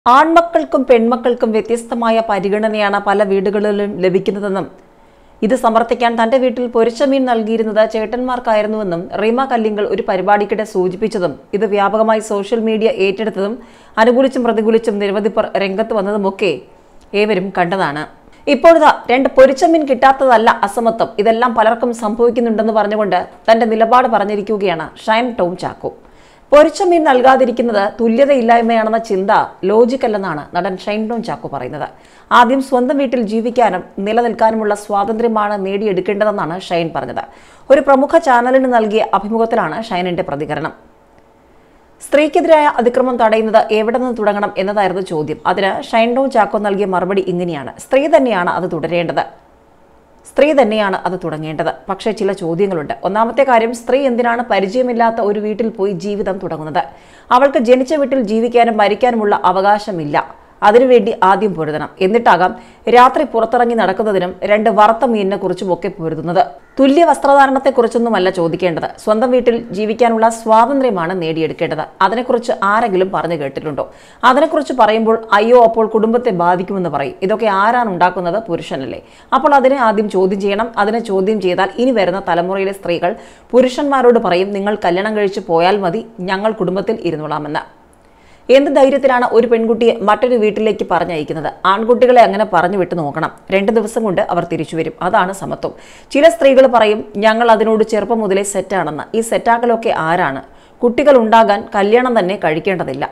ആൺമക്കൾക്കും പെൺമക്കൾക്കും വ്യത്യസ്തമായ പരിഗണനയാണ് പല വീടുകളിലും ലഭിക്കുന്നതെന്നും ഇത് സമർത്ഥിക്കാൻ തന്റെ വീട്ടിൽ പൊരിച്ചമീൻ നൽകിയിരുന്നത് ചേട്ടന്മാർക്കായിരുന്നുവെന്നും റീമ കല്ലിങ്കൽ ഒരു പരിപാടിക്കിടെ സൂചിപ്പിച്ചതും ഇത് വ്യാപകമായി സോഷ്യൽ മീഡിയ ഏറ്റെടുത്തതും അനുകൂലിച്ചും പ്രതികൂലിച്ചും നിരവധി പേർ രംഗത്ത് വന്നതുമൊക്കെ ഏവരും കണ്ടതാണ് ഇപ്പോഴിതാ രണ്ട് പൊരിച്ചമീൻ കിട്ടാത്തതല്ല അസമത്വം ഇതെല്ലാം പലർക്കും സംഭവിക്കുന്നുണ്ടെന്ന് പറഞ്ഞുകൊണ്ട് തന്റെ നിലപാട് പറഞ്ഞിരിക്കുകയാണ് ഷൈൻ ടോം ചാക്കോ പൊരിച്ച മീൻ നൽകാതിരിക്കുന്നത് തുല്യതയില്ലായ്മയാണെന്ന ചിന്ത ലോജിക്കല്ലെന്നാണ് നടൻ ഷൈൻ ടോം ചാക്കോ പറയുന്നത് ആദ്യം സ്വന്തം വീട്ടിൽ ജീവിക്കാനും നിലനിൽക്കാനുമുള്ള സ്വാതന്ത്ര്യമാണ് നേടിയെടുക്കേണ്ടതെന്നാണ് ഷൈൻ പറഞ്ഞത് ഒരു പ്രമുഖ ചാനലിന് നൽകിയ അഭിമുഖത്തിലാണ് ഷൈനിന്റെ പ്രതികരണം സ്ത്രീക്കെതിരായ അതിക്രമം തടയുന്നത് എവിടെ നിന്ന് തുടങ്ങണം എന്നതായിരുന്നു ചോദ്യം അതിന് ഷൈൻ ടോം ചാക്കോ നൽകിയ മറുപടി ഇങ്ങനെയാണ് സ്ത്രീ തന്നെയാണ് അത് തുടരേണ്ടത് സ്ത്രീ തന്നെയാണ് അത് തുടങ്ങേണ്ടത് പക്ഷേ ചില ചോദ്യങ്ങളുണ്ട് ഒന്നാമത്തെ കാര്യം സ്ത്രീ എന്തിനാണ് പരിചയമില്ലാത്ത ഒരു വീട്ടിൽ പോയി ജീവിതം തുടങ്ങുന്നത് അവൾക്ക് ജനിച്ച വീട്ടിൽ ജീവിക്കാനും മരിക്കാനുമുള്ള അവകാശമില്ല അതിനുവേണ്ടി ആദ്യം പൊരുതണം എന്നിട്ടാകാം രാത്രി പുറത്തിറങ്ങി നടക്കുന്നതിനും രണ്ട് വറുത്ത മീനിനെ കുറിച്ചും ഒക്കെ പൊരുതുന്നത് തുല്യ വസ്ത്രധാരണത്തെക്കുറിച്ചൊന്നുമല്ല ചോദിക്കേണ്ടത് സ്വന്തം വീട്ടിൽ ജീവിക്കാനുള്ള സ്വാതന്ത്ര്യമാണ് നേടിയെടുക്കേണ്ടത് അതിനെക്കുറിച്ച് ആരെങ്കിലും പറഞ്ഞു കേട്ടിട്ടുണ്ടോ അതിനെക്കുറിച്ച് പറയുമ്പോൾ അയ്യോ അപ്പോൾ കുടുംബത്തെ ബാധിക്കുമെന്ന് പറയും ഇതൊക്കെ ആരാണ് ഉണ്ടാക്കുന്നത് പുരുഷനല്ലേ അപ്പോൾ അതിനെ ആദ്യം ചോദ്യം ചെയ്യണം അതിനെ ചോദ്യം ചെയ്താൽ ഇനി വരുന്ന തലമുറയിലെ സ്ത്രീകൾ പുരുഷന്മാരോട് പറയും നിങ്ങൾ കല്യാണം കഴിച്ച് പോയാൽ മതി ഞങ്ങൾ കുടുംബത്തിൽ ഇരുന്നോളാമെന്ന് എന്ത് ധൈര്യത്തിലാണ് ഒരു പെൺകുട്ടിയെ മറ്റൊരു വീട്ടിലേക്ക് പറഞ്ഞയക്കുന്നത് ആൺകുട്ടികളെ അങ്ങനെ പറഞ്ഞു വിട്ടു നോക്കണം രണ്ട് ദിവസം കൊണ്ട് അവർ തിരിച്ചു വരും അതാണ് സമത്വം ചില സ്ത്രീകൾ പറയും ഞങ്ങൾ അതിനോട് ചെറുപ്പം മുതലേ സെറ്റാണെന്ന് ഈ സെറ്റാക്കലൊക്കെ ആരാണ് കുട്ടികൾ ഉണ്ടാകാൻ കല്യാണം തന്നെ കഴിക്കേണ്ടതില്ല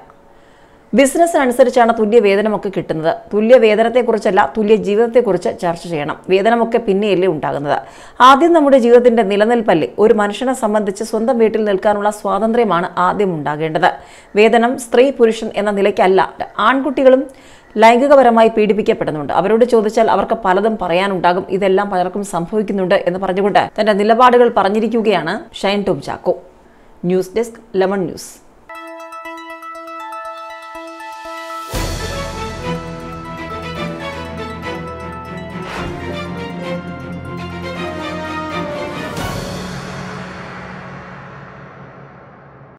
ബിസിനസ്സിനനുസരിച്ചാണ് തുല്യ വേതനമൊക്കെ കിട്ടുന്നത് തുല്യ വേതനത്തെക്കുറിച്ചല്ല തുല്യ ജീവിതത്തെക്കുറിച്ച് ചർച്ച ചെയ്യണം വേതനമൊക്കെ പിന്നെയല്ലേ ഉണ്ടാകുന്നത് ആദ്യം നമ്മുടെ ജീവിതത്തിന്റെ നിലനിൽപ്പല്ലേ ഒരു മനുഷ്യനെ സംബന്ധിച്ച് സ്വന്തം വീട്ടിൽ നിൽക്കാനുള്ള സ്വാതന്ത്ര്യമാണ് ആദ്യം ഉണ്ടാകേണ്ടത് വേതനം സ്ത്രീ പുരുഷൻ എന്ന നിലയ്ക്കല്ല ആൺകുട്ടികളും ലൈംഗികപരമായി പീഡിപ്പിക്കപ്പെടുന്നുണ്ട് അവരോട് ചോദിച്ചാൽ അവർക്ക് പലതും പറയാനുണ്ടാകും ഇതെല്ലാം പലർക്കും സംഭവിക്കുന്നുണ്ട് എന്ന് പറഞ്ഞുകൊണ്ട് തന്റെ നിലപാടുകൾ പറഞ്ഞിരിക്കുകയാണ് Shine Tom Chacko news desk lemon news